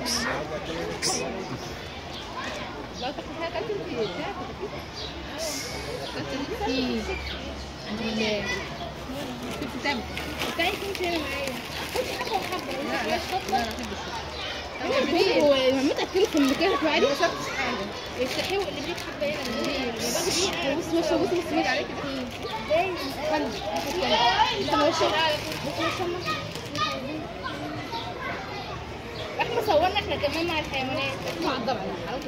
هو ماما تاكله في المكان عادي ما شفتش حاجه يفتحيه اللي بيك حبه هنا بص بص بص بص مين عليك خلي انت ماشي احنا صورنا احنا كمان مع الحيوانات مع الضبع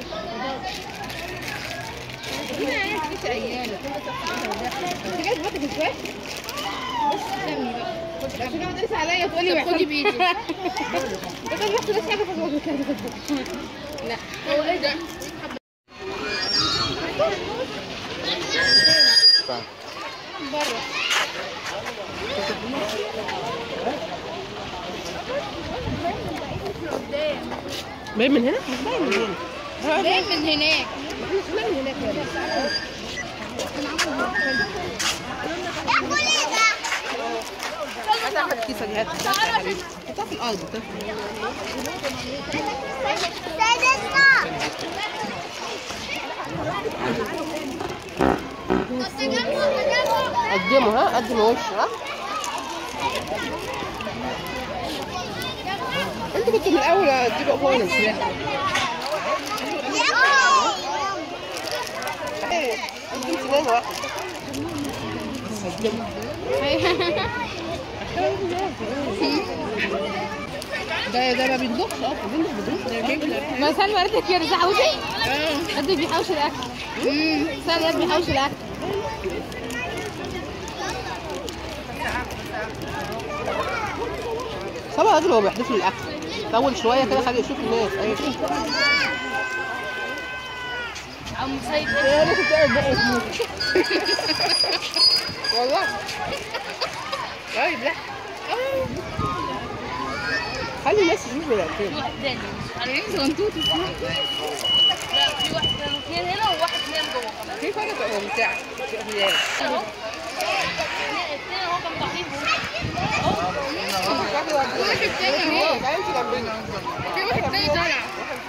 هنا عيال مش عيال انت جاي دماغك مش وحش بص استني بقى عشان كده تدرس عليا تقولي طب خدي بايدي. انت ما تدرس حاجه في الوجه كده لا هو ايه ده؟ بره باين من هنا؟ مش باين من هنا جاي من هناك مش باين من هناك يعني. هات احمد الكيسه دي هات هات يا حبيبي حطها في الارض حطها في الأرض. قدمه ها قدم وش ها انت كنت من الاول تجيبوا خالص ايه قدم سنان واحد قدمه ده ده ما بينضخش اصلا بينضخ بدون ما سلمى قالت يا رزاح عاوزة قد بيحوش الاكل سلمى قالت بيحوش الاكل طبعا راجل هو بيحدف له الاكل طول شويه كده خليه يشوف الناس ايوه عم سيد والله طيب لا خلي الناس يشوفوا الاكل واحد تاني عارفين صغنطوط لا في واحد اثنين هنا وواحد نام جوه كمان في فرق ممتع اهو الاثنين اهو كانوا طالعين واحد تاني اهو تعالي انت جنبنا في واحد تاني طالع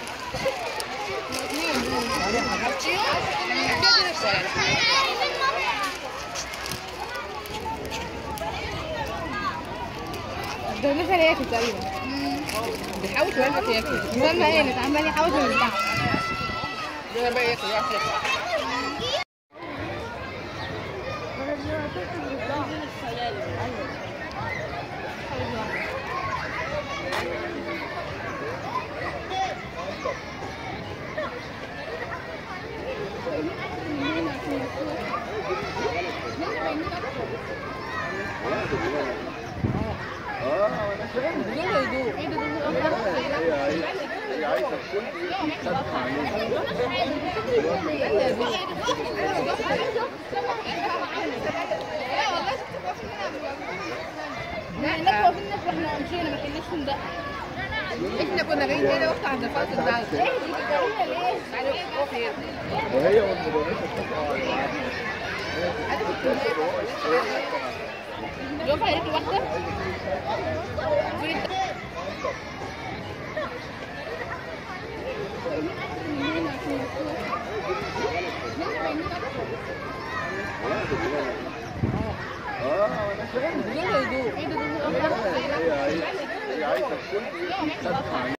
ده لسه ياكل تقريبا بيحاول يوقف ياكل سلمى قالت عمال يحوش من البحر ده بقى ياكل ياكل لا هناك واقفين ناس واحنا مشينا ما كناش ندق احنا كنا جايين هنا واحنا عند فاصل بعد وهي والمدرسة يقف عليك واحده اه انا فاهم هي عايزه هي عايزه الكل